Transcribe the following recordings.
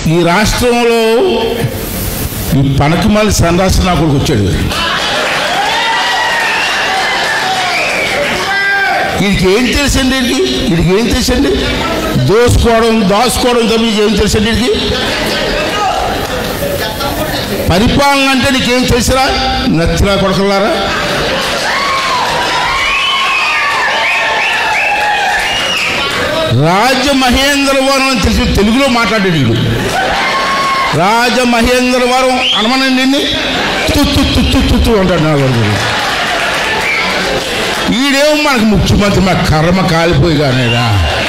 ఈ రాష్ట్రంలో ఈ పనకమాలి సన్రాష్ట్రం నా కొడుకు వచ్చాడు వీడికి ఏం తెలుసండి వీడికి వీడికి ఏం తెలుసండి దోసుకోవడం దాచుకోవడం తప్ప ఏం తెలుసండి వీడికి పరిపాలన అంటే నీకేం తెలుసురా నచ్చిరా కొడకలారా రాజమహేంద్రవరం అని తెలిసి తెలుగులో మాట్లాడాడు వీడు రాజమహేంద్రవరం అనమనండి నిన్ను తుత్తు తుత్తు తుత్తు అంటాడు నా కొడుకు ఈడేమో మనకు ముఖ్యమంత్రి మా కర్మ కాలిపోయి కానేడా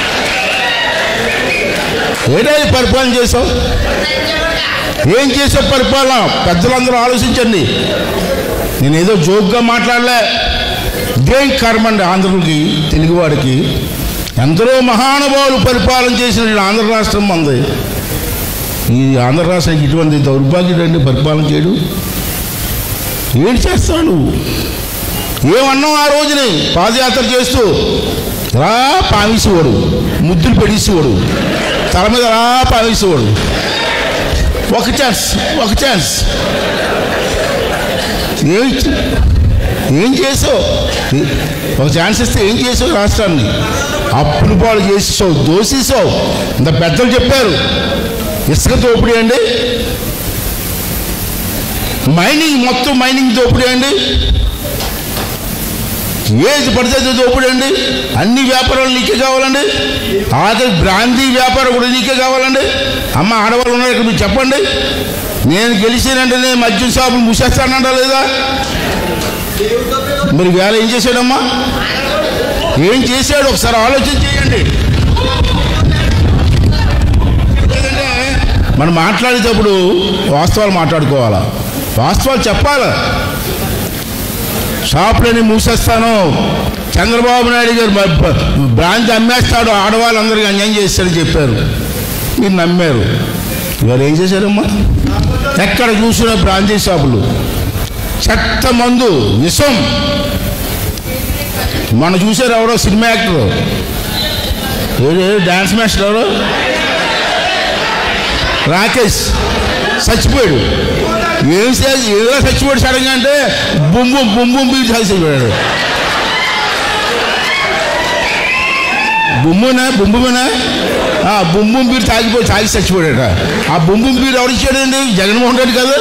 ఏడా ఈ పరిపాలన చేసావు ఏం చేసావు పరిపాలన పెద్దలందరూ ఆలోచించండి నేను ఏదో జోక్గా మాట్లాడలే దేం కర్మ అండి ఆంధ్రులకి తెలుగువాడికి ఎందరో మహానుభావులు పరిపాలన చేసిన ఈ ఆంధ్ర రాష్ట్రం మంది ఈ ఆంధ్ర రాష్ట్రానికి ఇటువంటి దౌర్భాగ్యుడు అండి పరిపాలన చేయడు ఏంటి చేస్తావు నువ్వు ఏమన్నావు ఆ రోజుని పాదయాత్ర చేస్తూ రా పావిసేవాడు ముద్దులు పెడిసేవాడు తల మీద రా పావిసేవాడు ఒక ఛాన్స్ ఒక ఛాన్స్ ఏం ఇచ్చి- ఏం చేసావు ఒక ఛాన్స్ ఇస్తే ఏం చేసావు రాష్ట్రాన్ని అప్పులు పాలు చేసేసావు దోసేసావు ఇంత పెద్దలు చెప్పారు ఇసుక దోపిడీ అండి మైనింగ్ మొత్తం మైనింగ్ దోపిడీ అండి ఏది పడితే అది దోపిడీ అండి అన్ని వ్యాపారాలు నీకే కావాలండి ఆఖరి బ్రాందీ వ్యాపారం కూడా నీకే కావాలండి అమ్మ ఆడవాళ్ళు ఉన్నారు ఇక్కడ మీరు చెప్పండి నేను గెలిచానంటే నేను మద్యం షాపులు మూసేస్తానంటా లేదా మరి వేళ ఏం చేశాడమ్మా ఏం చేశాడు ఒకసారి ఆలోచన చేయండి ఎందుకంటే మనం మాట్లాడేటప్పుడు వాస్తవాలు మాట్లాడుకోవాలా వాస్తవాలు చెప్పాలా షాపులని మూసేస్తాను చంద్రబాబు నాయుడు గారు బ- బ- బ్రాంచ్ అమ్మేస్తాడు ఆడవాళ్ళందరికీ అన్యాయం చేస్తాడని చెప్పారు మీరు నమ్మారు ఇవాళ ఏం చేశారమ్మా ఎక్కడ చూసినా బ్రాంచీ షాపులు చెత్త మందు విషం మన చూసారు ఎవరో సినిమా యాక్టర్ ఏడు డాన్స్ మాస్టర్ ఎవరు రాకేష్ చచ్చిపోయాడు ఏం చేసి ఏదో చచ్చిపోయాడు సడన్గా అంటే బొమ్మ బొమ్మ బీటి చచ్చిపోయాడు బొమ్మునా బొమ్మునా ఆ బొమ్ము బీరు తాగిపోయి తాగి చచ్చిపోయాడు ఆ బొమ్ము బీరు ఎవరు ఇచ్చాడండి జగన్మోహన్ రెడ్డి కదా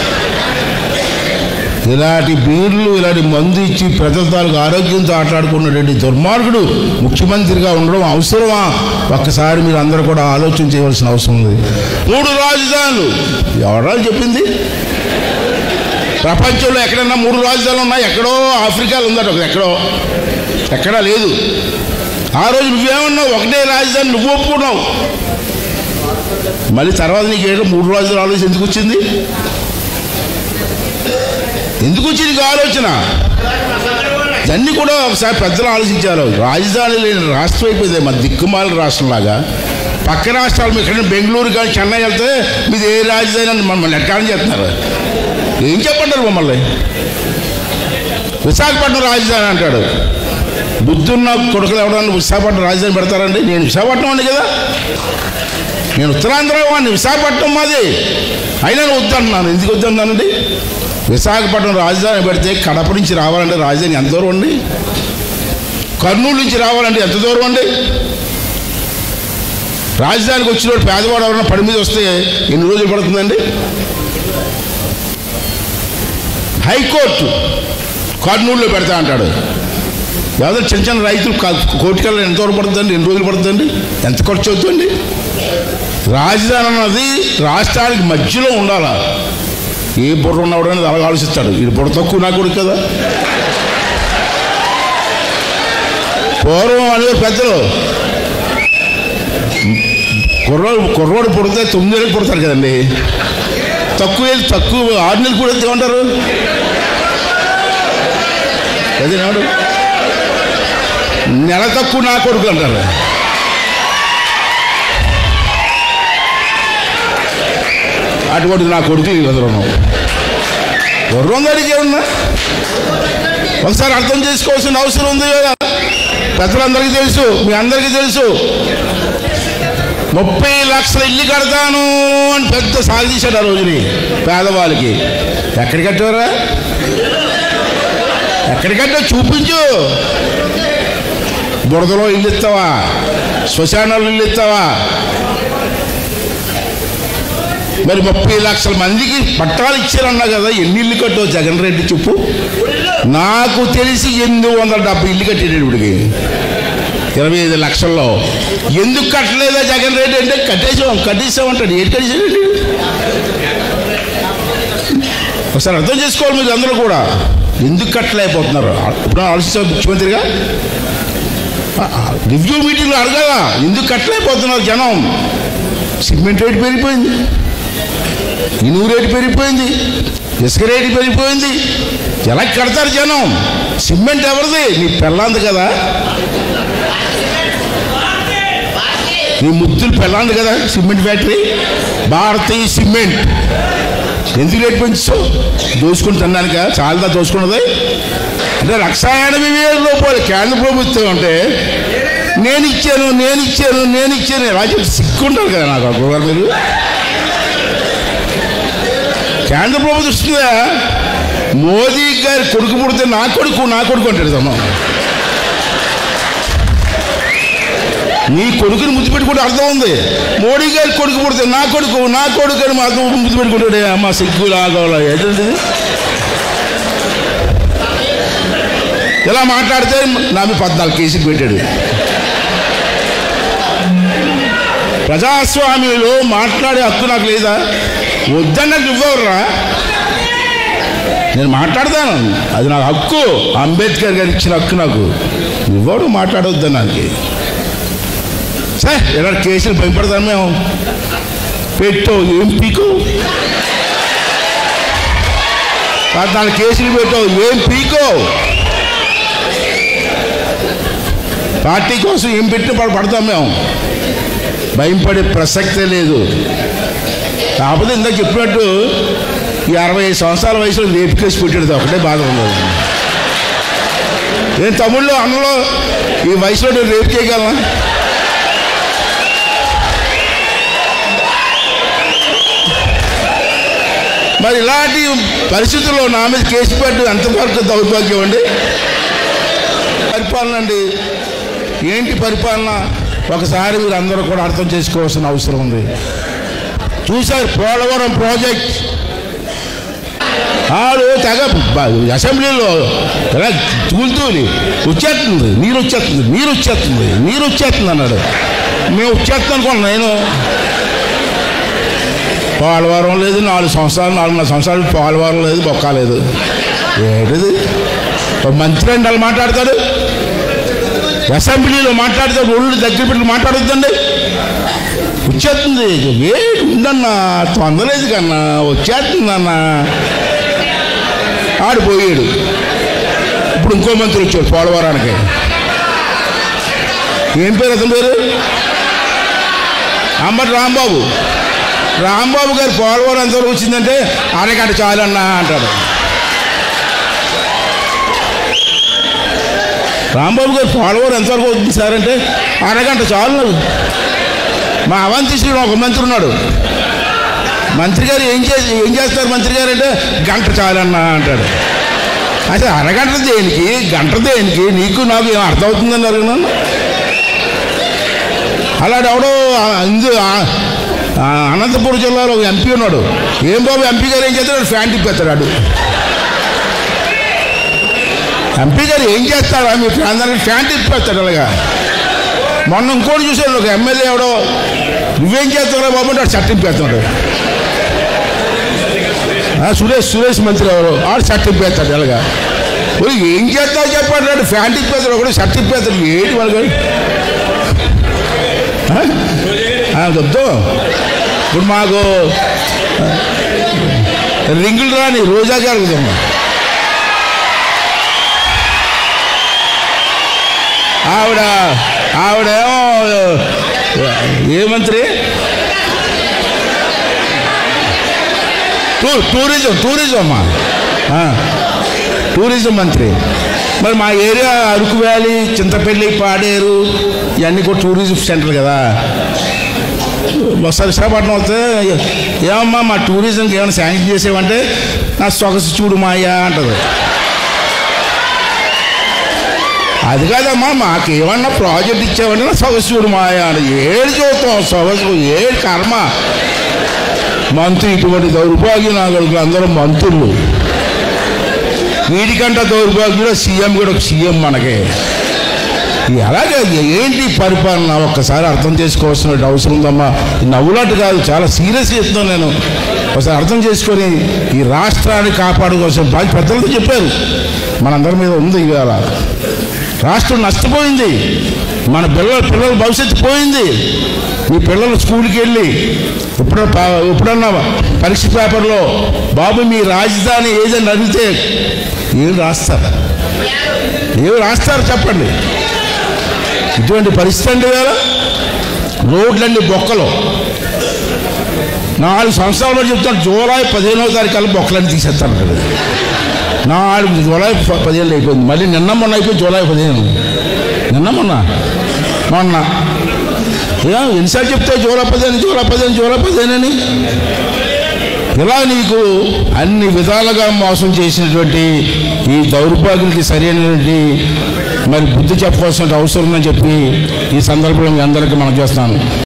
ఇలాంటి బీర్లు ఇలాంటి మందు ఇచ్చి ప్రజల తాలూకు ఆరోగ్యంతో ఆటలాడుకున్నటువంటి దుర్మార్గుడు ముఖ్యమంత్రిగా ఉండడం అవసరమా ఒక్కసారి మీరు అందరూ కూడా ఆలోచన చేయవలసిన అవసరం ఉంది మూడు రాజధానులు ఎవరా చెప్పింది ప్రపంచంలో ఎక్కడన్నా మూడు రాజధానులు ఉన్నాయి ఎక్కడో ఆఫ్రికాలో ఉందట ఒకటి ఎక్కడో ఎక్కడా లేదు ఆ రోజు నువ్వేమన్నావు ఒకటే రాజధాని నువ్వు ఒప్పుకున్నావు మళ్ళీ తర్వాత నీకు ఏంటో మూడు రాజధానులు ఆలోచన ఎందుకు వచ్చింది ఎందుకు వచ్చింది నీకు ఆలోచన ఇవన్నీ కూడా ఒకసారి పెద్దలు ఆలోచించారు రాజధాని లేని రాష్ట్రం అయిపోయింది మన దిక్కుమాల రాష్ట్రంలాగా పక్క రాష్ట్రాలు ఎక్కడైనా బెంగళూరు కానీ చెన్నై వెళ్తే మీది ఏ రాజధాని అని మమ్మల్ని ఎట్టాలని చెప్తున్నారు ఏం చెప్పంటారు మమ్మల్ని విశాఖపట్నం రాజధాని అంటాడు బుద్ధున్న కొడుకులు ఎవడన్నా విశాఖపట్నం రాజధాని పెడతారండి నేను విశాఖపట్నం అండి కదా నేను ఉత్తరాంధ్ర వాడిని విశాఖపట్నం మాది అయినా నేను వద్దంటున్నాను ఎందుకు వద్దంటున్నానండి విశాఖపట్నం రాజధాని పెడితే కడప నుంచి రావాలంటే రాజధాని ఎంత దూరం అండి కర్నూలు నుంచి రావాలంటే ఎంత దూరం అండి రాజధానికి వచ్చిన పేదవాడు ఎవరైనా పడి మీద వస్తే ఎన్ని రోజులు పడుతుందండి హైకోర్టు కర్నూలులో పెడతా అంటాడు ఎవరో చిన్న చిన్న రైతులు కా- కోర్టుకెళ్ళి ఎంత వరకు పడుతుందండి ఎన్ని రోజులు పడుతుందండి ఎంత ఖర్చు అవుతుంది రాజధాని అన్నది రాష్ట్రానికి మధ్యలో ఉండాలా ఏ బుర్ర ఉన్నవాడు అనేది అలాగ ఆలోచిస్తాడు ఇది బుర్ర తక్కువ నా కొడుకు కదా పూర్వం అనేవారు పెద్దలు కుర్రోడు కుర్రోడు పుడితే తొమ్మిది ఏళ్ళకి పుడతారు కదండి తక్కువ ఏళ్ళు తక్కువ ఆరు నెలలు కూడా ఏమంటారు అదే నాడు నెల తక్కువ నా కొడుకు అంటారు అటువంటి నా కొడుకు వదలను గుర్రం దానికి ఏమన్నా ఒకసారి అర్థం చేసుకోవాల్సిన అవసరం ఉంది కదా పెద్దలందరికీ తెలుసు మీ అందరికీ తెలుసు ముప్పై లక్షల ఇల్లు కడతాను అని పెద్ద సాగదీశాడు ఆ రోజుని పేదవాళ్ళకి ఎక్కడ కట్టారా ఎక్కడ కట్టా చూపించు బురదలో ఇల్లు ఇస్తావా శ్మశానాలు ఇల్లు ఇస్తావా మరి ముప్పై లక్షల మందికి పట్టాలు ఇచ్చారన్నా కదా ఎన్ని ఇల్లు కట్టావు జగన్ రెడ్డి చెప్పు నాకు తెలిసి ఎనిమిది వందల డెబ్బై ఇల్లు కట్టాడు ఇప్పటికి ఇరవై ఐదు లక్షల్లో ఎందుకు కట్టలేదా జగన్ రెడ్డి అంటే కట్టేసాం కట్టేసామంటాడు ఏంటి కట్టేసాడండి ఒకసారి అర్థం చేసుకోవాలి మీరు అందరూ కూడా ఎందుకు కట్టలేకపోతున్నారు ఇప్పుడు ఆలోచించారు ముఖ్యమంత్రిగా రివ్యూ మీటింగ్లో అడగాల ఎందుకు కట్టలేకపోతున్నారు జనం సిమెంట్ రేటు పెరిగిపోయింది ఇనుము రేటు పెరిగిపోయింది ఇసుక రేటు పెరిగిపోయింది ఎలా కడతారు జనం సిమెంట్ ఎవరిది నీ పెళ్ళాంది కదా నీ ముద్దులు పెళ్ళాంది కదా సిమెంట్ ఫ్యాక్టరీ భారతీయ సిమెంట్ ఎందుకు రేటు పెంచుతావు దోచుకుని తిన్నానుక చాలా దోచుకున్నది అంటే లక్ష ఎనభై వేల రూపాయలు కేంద్ర ప్రభుత్వం అంటే నేను ఇచ్చాను నేను ఇచ్చాను నేను ఇచ్చాను ఎలా చెప్పి సిక్కుంటారు కదా నాకు అప్పుడు మీరు కేంద్ర ప్రభుత్వం ఇస్తుందా మోదీ గారి కొడుకు పుడితే నా కొడుకు నా కొడుకు అంటాడు తను నీ కొడుకుని ముద్దు పెట్టుకుంటే అర్థం ఉంది మోడీ గారి కొడుకు పుడితే నా కొడుకు నా కొడుకు అని మాత్రం ముద్దు పెట్టుకుంటాడే అమ్మ సిగ్గు లాగోలా ఏంటంటే ఇలా మాట్లాడితే నా మీద పద్నాలుగు కేసులు పెట్టాడు ప్రజాస్వామ్యంలో మాట్లాడే హక్కు నాకు లేదా వద్దన్నట్టు ఇవ్వరురా నేను మాట్లాడతాను అది నాకు హక్కు అంబేద్కర్ గారు ఇచ్చిన హక్కు నాకు ఇవ్వడు మాట్లాడవద్దు నాకు సరే ఎలా కేసులు భయపడతాను మేము పెట్టో ఏం పీకు పద్నాలుగు కేసులు పెట్టావు ఏం పీకో పార్టీ కోసం ఏం పెట్టిన పడ పడతాం మేము భయం పడే ప్రసక్తే లేదు కాకపోతే ఇందాక చెప్పినట్టు ఈ అరవై ఐదు సంవత్సరాల వయసులో రేపు కేసు పెట్టాడు ఒకటే బాధ ఉంది నేను తమ్ముళ్ళు అన్నలో ఈ వయసులో నేను రేపు చేయగలనా మరి ఇలాంటి పరిస్థితుల్లో నా మీద కేసు పెట్టు ఎంతవరకు దౌర్భాగ్యం అండి పరిపాలన అండి ఏంటి పరిపాలన ఒకసారి మీరు అందరూ కూడా అర్థం చేసుకోవాల్సిన అవసరం ఉంది చూశారు పోలవరం ప్రాజెక్ట్ ఆడు తెగ బ- అసెంబ్లీలో తెగ తూలుతూలి వచ్చేస్తుంది నీరు వచ్చేస్తుంది నీరు వచ్చేస్తుంది నీరు వచ్చేస్తుంది అన్నాడు మేము వచ్చేస్తాం అనుకున్నాం నేను పోలవరం లేదు నాలుగు సంవత్సరాలు నాలుగున్నర సంవత్సరాలు పోలవరం లేదు బొక్క లేదు ఏంటిది ఒక మంత్రి అండి వాళ్ళు మాట్లాడతాడు అసెంబ్లీలో మాట్లాడితే ఒళ్ళు దగ్గర పెట్టి మాట్లాడొద్దండి వచ్చేస్తుంది వేడి ఉందన్నా తొందరలేదు కన్నా వచ్చేస్తుందన్నా ఆడిపోయాడు ఇప్పుడు ఇంకో మంత్రి వచ్చాడు పోలవరానికి ఏం పేరు అతని పేరు అంబటి రాంబాబు రాంబాబు గారు పోలవరం ఎంతవరకు వచ్చిందంటే అరగంట చాలన్నా అంటాడు రాంబాబు గారు పోలవరం ఎంతవరకు అవుతుంది సార్ అంటే అరగంట చాలు నాకు మా అవంతి శ్రీను ఒక మంత్రి ఉన్నాడు మంత్రి గారు ఏం చేసి ఏం చేస్తారు మంత్రి గారు అంటే గంట చాలన్నా అంటాడు అసలు అరగంట దేనికి గంట దేనికి నీకు నాకు ఏం అర్థమవుతుందని అడిగినాను అలాంటి ఎవడో ఆ, ఇందు ఆ- ఆ అనంతపురం జిల్లాలో ఒక ఎంపీ ఉన్నాడు ఏం బాబు ఎంపీ గారు ఏం చేస్తాడు ఫ్యాన్ తిప్పేస్తాడు వాడు. ఎంపీ గారు ఏం చేస్తాడా మీ ప్రాంతానికి ఫ్యాన్ తిప్పేస్తాడు అలాగా మొన్న ఇంకోటి చూశాడు ఒక ఎమ్మెల్యే ఎవడో నువ్వేం చేస్తావురా బాబు అంటే వాడు షర్ట్ తిప్పేస్తున్నాడు ఆ, సురేష్ సురేష్ మంత్రి ఎవరు ఆడు షర్ట్ తిప్పేస్తాడు అలాగా ఒరేయ్, ఏం చేస్తావు చెప్పాడు వాడు ఫ్యాన్ తిప్పేస్తాడు ఒకడు షర్ట్ తిప్పేస్తాడు ఏంటి వాళ్ళు చెప్తాం ఇప్పుడు మాకు ఆ, రింగులు రాని రోజా జరుగుతాం ఆవిడ ఆవిడేమో ఏ మంత్రి టూ టూరిజం టూరిజం అమ్మా ఆ, టూరిజం మంత్రి మరి మా ఏరియా అరకు వ్యాలీ చింతపల్లి పాడేరు ఇవన్నీ కూడా టూరిజం సెంటర్ కదా ఒకసారి విశాఖపట్నం వస్తే ఏమమ్మా మా టూరిజంకి ఏమైనా శాంక్షన్ చేసేవంటే నా సొగసు చూడు మాయా అంటది అది కాదమ్మా మాకు ఏమన్నా ప్రాజెక్ట్ ఇచ్చావంటే నా సొగసు చూడు మాయా అని ఏడు చూస్తాం సొగసు ఏడు కర్మ మంత్రి ఇటువంటి దౌర్భాగ్య నాగరికులు అందరూ మంత్రులు వీడికంటే దౌర్భాగ్యుడు సీఎం కూడా ఒక సీఎం మనకే ఇది అలాగే ఏంటి పరిపాలన ఒక్కసారి అర్థం చేసుకోవాల్సిన అవసరం ఉందమ్మా ఇది నవ్వులాంటి కాదు చాలా సీరియస్గా చెప్తున్నాను నేను ఒకసారి అర్థం చేసుకొని ఈ రాష్ట్రాన్ని కాపాడుకోవాల్సిన బాధ్యత పెద్దలతో చెప్పారు మనందరి మీద ఉంది ఇవాళ రాష్ట్రం నష్టపోయింది మన పిల్లల పిల్లల భవిష్యత్తు పోయింది మీ పిల్లలు స్కూల్కి వెళ్ళి ఇప్పుడు ఎప్పుడన్నా పరీక్ష పేపర్లో బాబు మీ రాజధాని ఏదని అడిగితే ఏం రాస్తారు ఏమి రాస్తారు చెప్పండి ఇటువంటి పరిస్థితి అండి వేళ రోడ్లన్నీ బొక్కలు నాలుగు సంవత్సరాల వరకు చెప్తాను జూలై పదిహేనవ తారీఖు కల్లా బొక్కలన్నీ తీసేస్తాను కదా నాలుగు జూలై ప- పదిహేను అయిపోయింది మళ్ళీ నిన్న మొన్న అయిపోయింది జూలై పదిహేను నిన్న మొన్న మొన్న ఏ ఎన్నిసార్లు చెప్తే జూలై పదిహేను జూలై పదిహేను జూలై పదిహేను అని ఇలా నీకు అన్ని విధాలుగా మోసం చేసినటువంటి ఈ దౌర్భాగ్యులకి సరైనటువంటి మరి బుద్ధి చెప్పవలసిన అవసరం ఉందని చెప్పి ఈ సందర్భంలో మీ అందరికీ మనం చేస్తాను